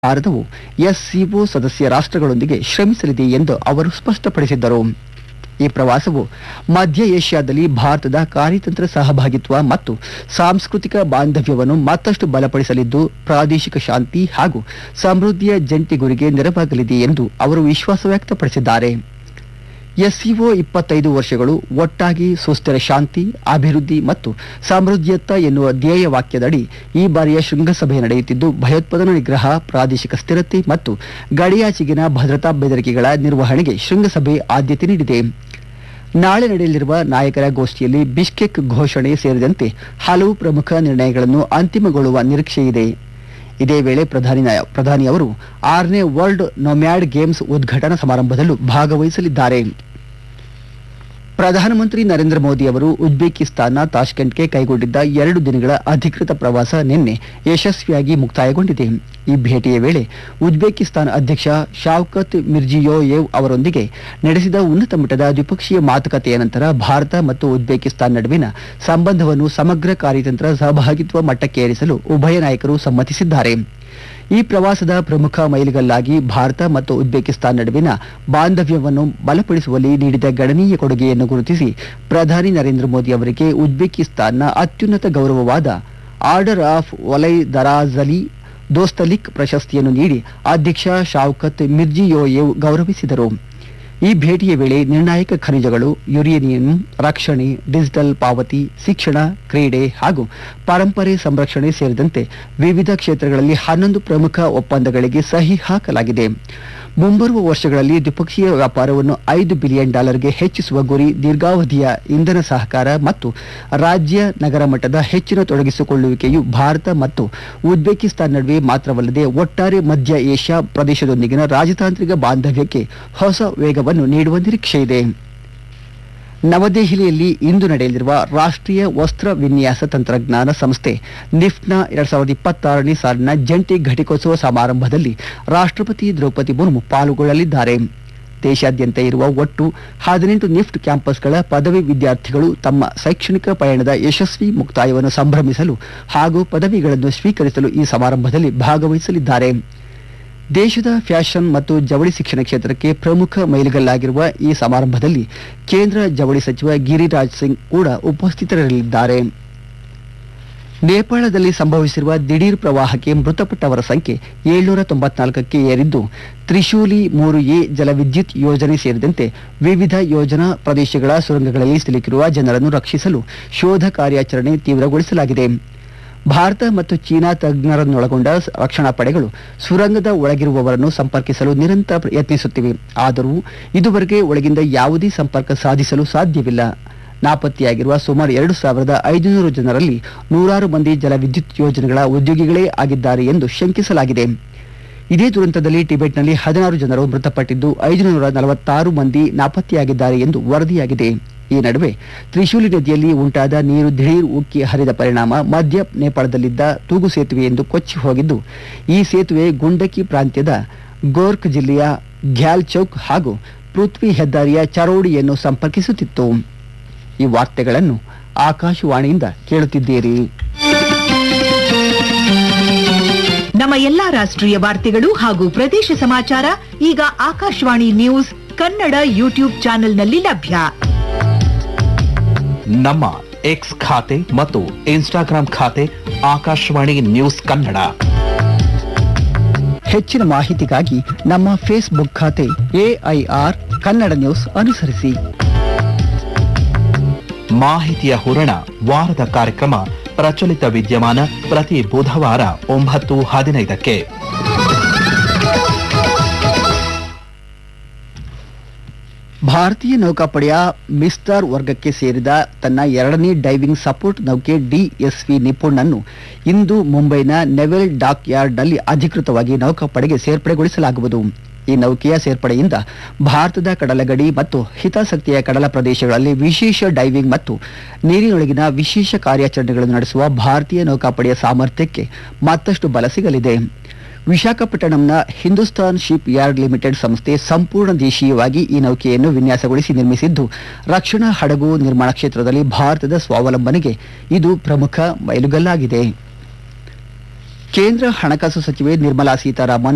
ಭಾರತವು ಎಸ್ಸಿಒ ಸದಸ್ಯ ರಾಷ್ಟ್ರಗಳೊಂದಿಗೆ ಶ್ರಮಿಸಲಿದೆ ಎಂದು ಅವರು ಸ್ಪಷ್ಟಪಡಿಸಿದ್ದರು ಈ ಪ್ರವಾಸವು ಮಧ್ಯ ಏಷ್ಯಾದಲ್ಲಿ ಭಾರತದ ಕಾರ್ಯತಂತ್ರ ಸಹಭಾಗಿತ್ವ ಮತ್ತು ಸಾಂಸ್ಕೃತಿಕ ಬಾಂಧವ್ಯವನ್ನು ಮತ್ತಷ್ಟು ಬಲಪಡಿಸಲಿದ್ದು ಪ್ರಾದೇಶಿಕ ಶಾಂತಿ ಹಾಗೂ ಸಮೃದ್ಧಿಯ ಜಂಟಿ ಗುರಿಗೆ ನೆರವಾಗಲಿದೆ ಎಂದು ಅವರು ವಿಶ್ವಾಸ ವ್ಯಕ್ತಪಡಿಸಿದ್ದಾರೆ ಎಸ್ಸಿಒ ಇಪ್ಪತ್ತೈದು ವರ್ಷಗಳು ಒಟ್ಟಾಗಿ ಸುಸ್ಥಿರ ಶಾಂತಿ ಅಭಿವೃದ್ಧಿ ಮತ್ತು ಸಮೃದ್ಧಿಯತ್ತ ಎನ್ನುವ ಧ್ಯೇಯ ವಾಕ್ಯದಡಿ ಈ ಬಾರಿಯ ಶೃಂಗಸಭೆ ನಡೆಯುತ್ತಿದ್ದು ಭಯೋತ್ಪಾದನಾ ನಿಗ್ರಹ ಪ್ರಾದೇಶಿಕ ಸ್ಥಿರತೆ ಮತ್ತು ಗಡಿಯಾಚೆಗಿನ ಭದ್ರತಾ ಬೆದರಿಕೆಗಳ ನಿರ್ವಹಣೆಗೆ ಶೃಂಗಸಭೆ ಆದ್ಯತೆ ನೀಡಿದೆ ನಾಳೆ ನಡೆಯಲಿರುವ ನಾಯಕರ ಗೋಷ್ಠಿಯಲ್ಲಿ ಬಿಷ್ಕೆಕ್ ಘೋಷಣೆ ಸೇರಿದಂತೆ ಹಲವು ಪ್ರಮುಖ ನಿರ್ಣಯಗಳನ್ನು ಅಂತಿಮಗೊಳ್ಳುವ ನಿರೀಕ್ಷೆಯಿದೆ ಇದೇ ವೇಳೆ ಪ್ರಧಾನಿ ಪ್ರಧಾನಿ ಅವರು ಆರನೇ ವರ್ಲ್ಡ್ ನೊಮ್ಯಾಡ್ ಗೇಮ್ಸ್ ಉದ್ಘಾಟನಾ ಸಮಾರಂಭದಲ್ಲೂ ಭಾಗವಹಿಸಲಿದ್ದಾರೆ ಪ್ರಧಾನಮಂತ್ರಿ ನರೇಂದ್ರ ಮೋದಿ ಅವರು ಉಜ್ಬೇಕಿಸ್ತಾನ್ನ ತಾಷ್ಕೆಂಟ್ಗೆ ಕೈಗೊಂಡಿದ್ದ ಎರಡು ದಿನಗಳ ಅಧಿಕೃತ ಪ್ರವಾಸ ನಿನ್ನೆ ಯಶಸ್ವಿಯಾಗಿ ಮುಕ್ತಾಯಗೊಂಡಿದೆ ಈ ಭೇಟಿಯ ವೇಳೆ ಉಜ್ಬೇಕಿಸ್ತಾನ್ ಅಧ್ಯಕ್ಷ ಶಾವ್ಕತ್ ಮಿರ್ಜಿಯೋಯೇವ್ ಅವರೊಂದಿಗೆ ನಡೆಸಿದ ಉನ್ನತ ಮಟ್ಟದ ದ್ವಿಪಕ್ಷೀಯ ಮಾತುಕತೆಯ ನಂತರ ಭಾರತ ಮತ್ತು ಉಜ್ಬೇಕಿಸ್ತಾನ್ ನಡುವಿನ ಸಂಬಂಧವನ್ನು ಸಮಗ್ರ ಕಾರ್ಯತಂತ್ರ ಸಹಭಾಗಿತ್ವ ಮಟ್ಟಕ್ಕೇರಿಸಲು ಉಭಯ ನಾಯಕರು ಸಮ್ಮತಿಸಿದ್ದಾರೆ ಈ ಪ್ರವಾಸದ ಪ್ರಮುಖ ಮೈಲಿಗಲ್ಲಾಗಿ ಭಾರತ ಮತ್ತು ಉಜ್ಬೇಕಿಸ್ತಾನ್ ನಡುವಿನ ಬಾಂಧವ್ಯವನ್ನು ಬಲಪಡಿಸುವಲ್ಲಿ ನೀಡಿದ ಗಣನೀಯ ಕೊಡುಗೆಯನ್ನು ಗುರುತಿಸಿ ಪ್ರಧಾನಿ ನರೇಂದ್ರ ಮೋದಿ ಅವರಿಗೆ ಉಜ್ಬೇಕಿಸ್ತಾನ್ನ ಅತ್ಯುನ್ನತ ಗೌರವವಾದ ಆರ್ಡರ್ ಆಫ್ ಒಲೈ ದರಾಜಲಿ ದೋಸ್ತಲಿಕ್ ಪ್ರಶಸ್ತಿಯನ್ನು ನೀಡಿ ಅಧ್ಯಕ್ಷ ಶಾವ್ಕತ್ ಮಿರ್ಜಿಯೋಯೇವ್ ಗೌರವಿಸಿದರು ಈ ಭೇಟಿಯ ವೇಳೆ ನಿರ್ಣಾಯಕ ಖನಿಜಗಳು ಯುರೇನಿಯಂ ರಕ್ಷಣೆ ಡಿಜಿಟಲ್ ಪಾವತಿ ಶಿಕ್ಷಣ ಕ್ರೀಡೆ ಹಾಗೂ ಪರಂಪರೆ ಸಂರಕ್ಷಣೆ ಸೇರಿದಂತೆ ವಿವಿಧ ಕ್ಷೇತ್ರಗಳಲ್ಲಿ ಹನ್ನೊಂದು ಪ್ರಮುಖ ಒಪ್ಪಂದಗಳಿಗೆ ಸಹಿ ಹಾಕಲಾಗಿದೆ ಮುಂಬರುವ ವರ್ಷಗಳಲ್ಲಿ ದ್ವಿಪಕ್ಷೀಯ ವ್ಯಾಪಾರವನ್ನು ಐದು ಬಿಲಿಯನ್ ಡಾಲರ್ಗೆ ಹೆಚ್ಚಿಸುವ ಗುರಿ ದೀರ್ಘಾವಧಿಯ ಇಂಧನ ಸಹಕಾರ ಮತ್ತು ರಾಜ್ಯ ನಗರ ಮಟ್ಟದ ಹೆಚ್ಚಿನ ತೊಡಗಿಸಿಕೊಳ್ಳುವಿಕೆಯು ಭಾರತ ಮತ್ತು ಉಜ್ಬೇಕಿಸ್ತಾನ್ ನಡುವೆ ಮಾತ್ರವಲ್ಲದೆ ಒಟ್ಟಾರೆ ಮಧ್ಯ ಏಷ್ಯಾ ಪ್ರದೇಶದೊಂದಿಗಿನ ರಾಜತಾಂತ್ರಿಕ ಬಾಂಧವ್ಯಕ್ಕೆ ಹೊಸ ವೇಗವನ್ನು ನೀಡುವ ನಿರೀಕ್ಷೆಯಿದೆ ನವದೆಹಲಿಯಲ್ಲಿ ಇಂದು ನಡೆಯಲಿರುವ ರಾಷ್ಟ್ರೀಯ ವಸ್ತ್ರ ವಿನ್ಯಾಸ ತಂತ್ರಜ್ಞಾನ ಸಂಸ್ಥೆ ನಿಫ್ಟ್ನ ಎರಡ್ ಸಾವಿರದ ಇಪ್ಪತ್ತಾರನೇ ಸಾಲಿನ ಜಂಟಿ ಘಟಿಕೋತ್ಸವ ಸಮಾರಂಭದಲ್ಲಿ ರಾಷ್ಟ್ರಪತಿ ದ್ರೌಪದಿ ಮುರ್ಮು ಪಾಲ್ಗೊಳ್ಳಲಿದ್ದಾರೆ ದೇಶಾದ್ಯಂತ ಇರುವ ಒಟ್ಟು ಹದಿನೆಂಟು ನಿಫ್ಟ್ ಕ್ಯಾಂಪಸ್ಗಳ ಪದವಿ ವಿದ್ಯಾರ್ಥಿಗಳು ತಮ್ಮ ಶೈಕ್ಷಣಿಕ ಪಯಣದ ಯಶಸ್ವಿ ಮುಕ್ತಾಯವನ್ನು ಸಂಭ್ರಮಿಸಲು ಹಾಗೂ ಪದವಿಗಳನ್ನು ಸ್ವೀಕರಿಸಲು ಈ ಸಮಾರಂಭದಲ್ಲಿ ಭಾಗವಹಿಸಲಿದ್ದಾರೆ ದೇಶದ ಫ್ಯಾಷನ್ ಮತ್ತು ಜವಳಿ ಶಿಕ್ಷಣ ಕ್ಷೇತ್ರಕ್ಕೆ ಪ್ರಮುಖ ಮೈಲಿಗಲ್ಲಾಗಿರುವ ಈ ಸಮಾರಂಭದಲ್ಲಿ ಕೇಂದ್ರ ಜವಳಿ ಸಚಿವ ಗಿರಿರಾಜ್ ಸಿಂಗ್ ಕೂಡ ಉಪಸ್ಥಿತರಿರಲಿದ್ದಾರೆ ನೇಪಾಳದಲ್ಲಿ ಸಂಭವಿಸಿರುವ ದಿಢೀರ್ ಪ್ರವಾಹಕ್ಕೆ ಮೃತಪಟ್ಟವರ ಸಂಖ್ಯೆ ಏಳ್ನೂರ ತೊಂಬತ್ನಾಲ್ಕಕ್ಕೆ ಏರಿದ್ದು ತ್ರಿಶೂಲಿ ಮೂರು ಎ ಜಲವಿದ್ಯುತ್ ಯೋಜನೆ ಸೇರಿದಂತೆ ವಿವಿಧ ಯೋಜನಾ ಪ್ರದೇಶಗಳ ಸುರಂಗಗಳಲ್ಲಿ ಸಿಲುಕಿರುವ ಜನರನ್ನು ರಕ್ಷಿಸಲು ಶೋಧ ಕಾರ್ಯಾಚರಣೆ ತೀವ್ರಗೊಳಿಸಲಾಗಿದೆ ಭಾರತ ಮತ್ತು ಚೀನಾ ತಜ್ಞರನ್ನೊಳಗೊಂಡ ಸ- ರಕ್ಷಣಾ ಪಡೆಗಳು ಸುರಂಗದ ಒಳಗಿರುವವರನ್ನು ಸಂಪರ್ಕಿಸಲು ನಿರಂತರ ಯತ್ನಿಸುತ್ತಿವೆ ಆದರೂ ಇದುವರೆಗೆ ಒಳಗಿಂದ ಯಾವುದೇ ಸಂಪರ್ಕ ಸಾಧಿಸಲು ಸಾಧ್ಯವಿಲ್ಲ ನಾಪತ್ತೆಯಾಗಿರುವ ಸುಮಾರು ಎರಡು ಸಾವಿರದ ಐದುನೂರು ಜನರಲ್ಲಿ ನೂರಾರು ಮಂದಿ ಜಲವಿದ್ಯುತ್ ಯೋಜನೆಗಳ ಉದ್ಯೋಗಿಗಳೇ ಆಗಿದ್ದಾರೆ ಎಂದು ಶಂಕಿಸಲಾಗಿದೆ ಇದೇ ದುರಂತದಲ್ಲಿ ಟಿಬೆಟ್ನಲ್ಲಿ ಹದಿನಾರು ಜನರು ಮೃತಪಟ್ಟಿದ್ದು ಐದುನೂರ ನಲವತ್ತಾರು ಮಂದಿ ನಾಪತ್ತೆಯಾಗಿದ್ದಾರೆ ಎಂದು ವರದಿಯಾಗಿದೆ ಈ ನಡುವೆ ತ್ರಿಶೂಲಿ ನದಿಯಲ್ಲಿ ಉಂಟಾದ ನೀರು ದಿಢೀರ್ ಉಕ್ಕಿ ಹರಿದ ಪರಿಣಾಮ ಮಧ್ಯ ನೇಪಾಳದಲ್ಲಿದ್ದ ತೂಗು ಸೇತುವೆ ಎಂದು ಕೊಚ್ಚಿ ಹೋಗಿದ್ದು ಈ ಸೇತುವೆ ಗುಂಡಕಿ ಪ್ರಾಂತ್ಯದ ಗೋರ್ಖ್ ಜಿಲ್ಲೆಯ ಘ್ಯಾಲ್ ಚೌಕ್ ಹಾಗೂ ಪೃಥ್ವಿ ಹೆದ್ದಾರಿಯ ಚರೋಡಿಯನ್ನು ಸಂಪರ್ಕಿಸುತ್ತಿತ್ತು ಈ ವಾರ್ತೆಗಳನ್ನು ಆಕಾಶವಾಣಿಯಿಂದ ಕೇಳುತ್ತಿದ್ದೀರಿ ನಮ್ಮ ಎಲ್ಲಾ ರಾಷ್ಟ್ರೀಯ ವಾರ್ತೆಗಳು ಹಾಗೂ ಪ್ರದೇಶ ಸಮಾಚಾರ ಈಗ ಆಕಾಶವಾಣಿ ನ್ಯೂಸ್ ಕನ್ನಡ ಯೂಟ್ಯೂಬ್ ಚಾನೆಲ್ನಲ್ಲಿ ಲಭ್ಯ ನಮ್ಮ ಎಕ್ಸ್ ಖಾತೆ ಮತ್ತು ಇನ್ಸ್ಟಾಗ್ರಾಂ ಖಾತೆ ಆಕಾಶವಾಣಿ ನ್ಯೂಸ್ ಕನ್ನಡ ಹೆಚ್ಚಿನ ಮಾಹಿತಿಗಾಗಿ ನಮ್ಮ ಫೇಸ್ಬುಕ್ ಖಾತೆ ಎಐಆರ್ ಕನ್ನಡ ನ್ಯೂಸ್ ಅನುಸರಿಸಿ ಮಾಹಿತಿಯ ಹೂರಣ ವಾರದ ಕಾರ್ಯಕ್ರಮ ಪ್ರಚಲಿತ ವಿದ್ಯಮಾನ ಪ್ರತಿ ಬುಧವಾರ ಒಂಬತ್ತು ಹದಿನೈದಕ್ಕೆ ಭಾರತೀಯ ನೌಕಾಪಡೆಯ ಮಿಸ್ಟಾರ್ ವರ್ಗಕ್ಕೆ ಸೇರಿದ ತನ್ನ ಎರಡನೇ ಡೈವಿಂಗ್ ಸಪೋರ್ಟ್ ನೌಕೆ ಡಿಎಸ್ವಿ ನಿಪುಣನ್ನು ಇಂದು ಮುಂಬೈನ ನೆವೆಲ್ ಡಾಕ್ ಯಾರ್ಡ್ನಲ್ಲಿ ಅಧಿಕೃತವಾಗಿ ನೌಕಾಪಡೆಗೆ ಸೇರ್ಪಡೆಗೊಳಿಸಲಾಗುವುದು ಈ ನೌಕೆಯ ಸೇರ್ಪಡೆಯಿಂದ ಭಾರತದ ಕಡಲಗಡಿ ಮತ್ತು ಹಿತಾಸಕ್ತಿಯ ಕಡಲ ಪ್ರದೇಶಗಳಲ್ಲಿ ವಿಶೇಷ ಡೈವಿಂಗ್ ಮತ್ತು ನೀರಿನೊಳಗಿನ ವಿಶೇಷ ಕಾರ್ಯಾಚರಣೆಗಳನ್ನು ನಡೆಸುವ ಭಾರತೀಯ ನೌಕಾಪಡೆಯ ಸಾಮರ್ಥ್ಯಕ್ಕೆ ಮತ್ತಷ್ಟು ಬಲ ಸಿಗಲಿದೆ ವಿಶಾಖಪಟ್ಟಣಂನ ಹಿಂದೂಸ್ತಾನ್ ಶಿಪ್ ಯಾರ್ಡ್ ಲಿಮಿಟೆಡ್ ಸಂಸ್ಥೆ ಸಂಪೂರ್ಣ ದೇಶೀಯವಾಗಿ ಈ ನೌಕೆಯನ್ನು ವಿನ್ಯಾಸಗೊಳಿಸಿ ನಿರ್ಮಿಸಿದ್ದು ರಕ್ಷಣಾ ಹಡಗು ನಿರ್ಮಾಣ ಕ್ಷೇತ್ರದಲ್ಲಿ ಭಾರತದ ಸ್ವಾವಲಂಬನೆಗೆ ಇದು ಪ್ರಮುಖ ಮೈಲುಗಲ್ಲಾಗಿದೆ ಕೇಂದ್ರ ಹಣಕಾಸು ಸಚಿವೆ ನಿರ್ಮಲಾ ಸೀತಾರಾಮನ್